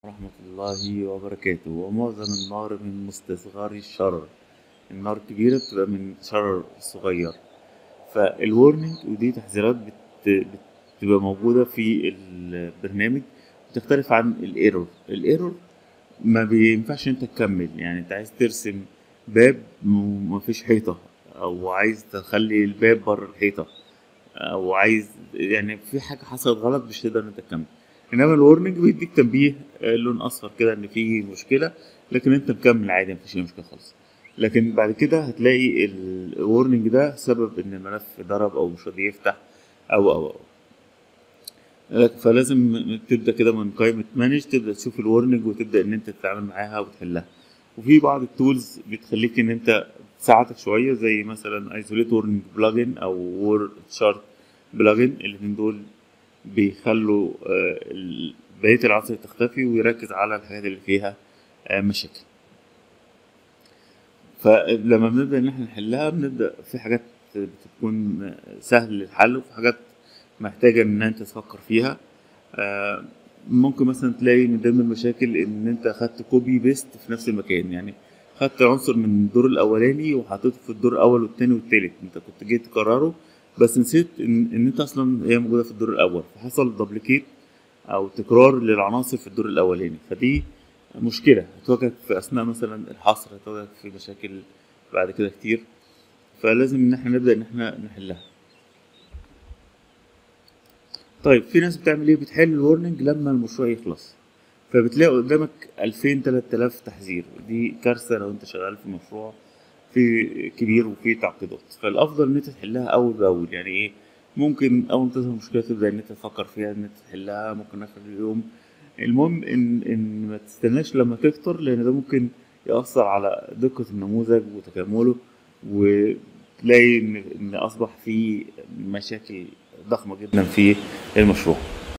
ورحمة الله وبركاته ومعظم النار من مستصغر الشرر النار الكبيرة بتبقى من شرر صغير فالورنينج ودي تحذيرات بت... بتبقى موجودة في البرنامج بتختلف عن الايرور الايرور ما بينفعش انت تكمل يعني انت عايز ترسم باب ومفيش حيطة او عايز تخلي الباب بره الحيطة او عايز يعني في حاجة حصلت غلط مش تقدر انت تكمل انما الورنينج بيديك تنبيه آه، لون اصفر كده ان في مشكلة لكن انت مكمل عادي مفيش اي مشكلة خالص لكن بعد كده هتلاقي الورنينج ده سبب ان الملف ضرب او مش راضي يفتح او او او فلازم تبدا كده من قائمه مانج تبدا تشوف الورنينج وتبدا ان انت تتعامل معاها وتحلها وفي بعض التولز بتخليك ان انت تساعدك شويه زي مثلا ايزوليت وورنينج بلجن او وور تشارت بلجن الاثنين دول بيخلوا آه، ال- بقيه العناصر تختفي ويركز على الحاجات اللي فيها آه، مشاكل فلما بنبدا ان احنا نحلها بنبدا في حاجات بتكون سهل الحل وفي حاجات محتاجه ان انت تفكر فيها آه، ممكن مثلا تلاقي من ضمن المشاكل ان انت خدت كوبي بيست في نفس المكان يعني خدت عنصر من الدور الاولاني وحطيته في الدور الاول والتاني والتالت انت كنت جيت تكرره بس نسيت ان, إن انت اصلا هي موجوده في الدور الاول فحصل دبليكيت او تكرار للعناصر في الدور الاولاني فدي مشكله هتواجهك في اثناء مثلا الحصر هتواجهك في مشاكل بعد كده كتير فلازم ان احنا نبدا ان احنا نحلها طيب في ناس بتعمل ايه بتحل الورنينج لما المشروع يخلص فبتلاقي قدامك 2000 3000 تحذير دي كارثه لو انت شغال في مشروع في كبير وفي تعقيدات فالافضل ان انت تحلها اول باول يعني ايه ممكن اول ما تظهر مشكله تبدا ان انت تفكر فيها ان انت تحلها ممكن اخر اليوم المهم ان ان ما تستناش لما تكتر لان ده ممكن ياثر على دقه النموذج وتكامله وتلاقي ان ان اصبح في مشاكل ضخمه جدا في المشروع